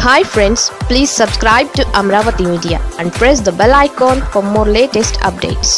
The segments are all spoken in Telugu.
hi friends please subscribe to Amaravati media and press the bell icon for more latest updates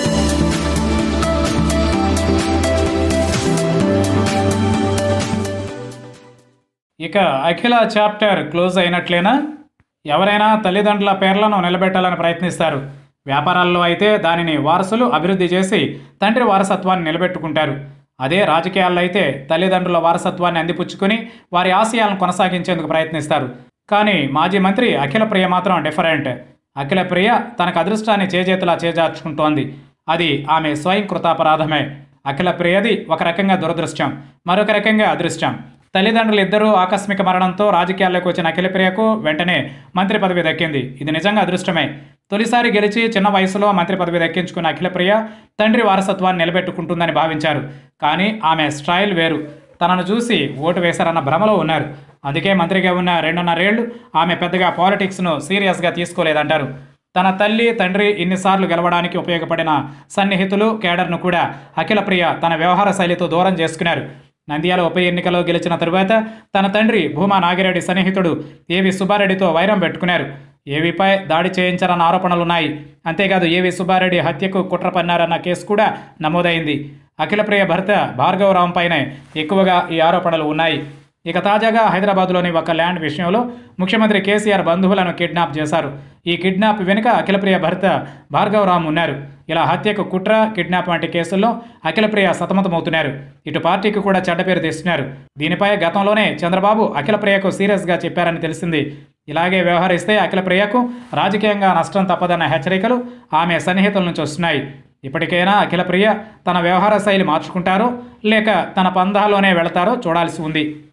ఇక అఖిల చాప్టర్ క్లోజ్ అయినట్లేనా ఎవరైనా తల్లిదండ్రుల పేర్లను నిలబెట్టాలని ప్రయత్నిస్తారు వ్యాపారాల్లో అయితే దానిని వారసులు అభివృద్ధి చేసి తండ్రి వారసత్వాన్ని నిలబెట్టుకుంటారు అదే రాజకీయాల్లో అయితే తల్లిదండ్రుల వారసత్వాన్ని అందిపుచ్చుకుని వారి ఆశయాలను కొనసాగించేందుకు ప్రయత్నిస్తారు కానీ మాజీ మంత్రి అఖిల ప్రియ మాత్రం డిఫరెంట్ అఖిల ప్రియ తనకు అదృష్టాన్ని చేజేతులా చేజార్చుకుంటోంది అది ఆమె స్వయం కృతాపరాధమే అఖిల ప్రియది ఒక రకంగా దురదృష్టం మరొక రకంగా అదృష్టం తల్లిదండ్రులు ఇద్దరూ ఆకస్మిక మరణంతో రాజకీయాల్లోకి వచ్చిన అఖిల ప్రియకు వెంటనే మంత్రి పదవి దక్కింది ఇది నిజంగా అదృష్టమే తొలిసారి గెలిచి చిన్న వయసులో మంత్రి పదవి దక్కించుకున్న అఖిల ప్రియ తండ్రి వారసత్వాన్ని నిలబెట్టుకుంటుందని భావించారు కానీ ఆమె స్టైల్ వేరు తనను చూసి ఓటు వేశారన్న భ్రమలో ఉన్నారు అందుకే మంత్రిగా ఉన్న రెండున్నరేళ్లు ఆమె పెద్దగా పాలిటిక్స్ను సీరియస్గా తీసుకోలేదంటారు తన తల్లి తండ్రి ఇన్నిసార్లు గెలవడానికి ఉపయోగపడిన సన్నిహితులు కేడర్ను కూడా అఖిల ప్రియ తన వ్యవహార శైలితో దూరం చేసుకున్నారు నంద్యాల ఉప ఎన్నికలో గెలిచిన తరువాత తన తండ్రి భూమా నాగిరెడ్డి సన్నిహితుడు ఏవి సుబ్బారెడ్డితో వైరం పెట్టుకున్నారు ఏవిపై దాడి చేయించారన్న ఆరోపణలున్నాయి అంతేకాదు ఏవి సుబ్బారెడ్డి హత్యకు కుట్ర పన్నారన్న కేసు కూడా నమోదైంది అఖిలప్రియ భర్త భార్గవరావుపైనే ఎక్కువగా ఈ ఆరోపణలు ఉన్నాయి ఇక తాజాగా హైదరాబాద్లోని ఒక ల్యాండ్ విషయంలో ముఖ్యమంత్రి కేసీఆర్ బంధువులను కిడ్నాప్ చేశారు ఈ కిడ్నాప్ వెనుక అఖిలప్రియ భర్త భార్గవరామ్ ఉన్నారు ఇలా హత్యకు కుట్ర కిడ్నాప్ వంటి కేసుల్లో అఖిలప్రియ సతమతమవుతున్నారు ఇటు పార్టీకి కూడా చెడ్డ పేరు తెస్తున్నారు దీనిపై గతంలోనే చంద్రబాబు అఖిలప్రియకు సీరియస్గా చెప్పారని తెలిసింది ఇలాగే వ్యవహరిస్తే అఖిలప్రియకు రాజకీయంగా నష్టం తప్పదన్న హెచ్చరికలు ఆమె సన్నిహితుల నుంచి వస్తున్నాయి ఇప్పటికైనా అఖిలప్రియ తన వ్యవహార శైలి మార్చుకుంటారో లేక తన పందాలోనే వెళతారో చూడాల్సి ఉంది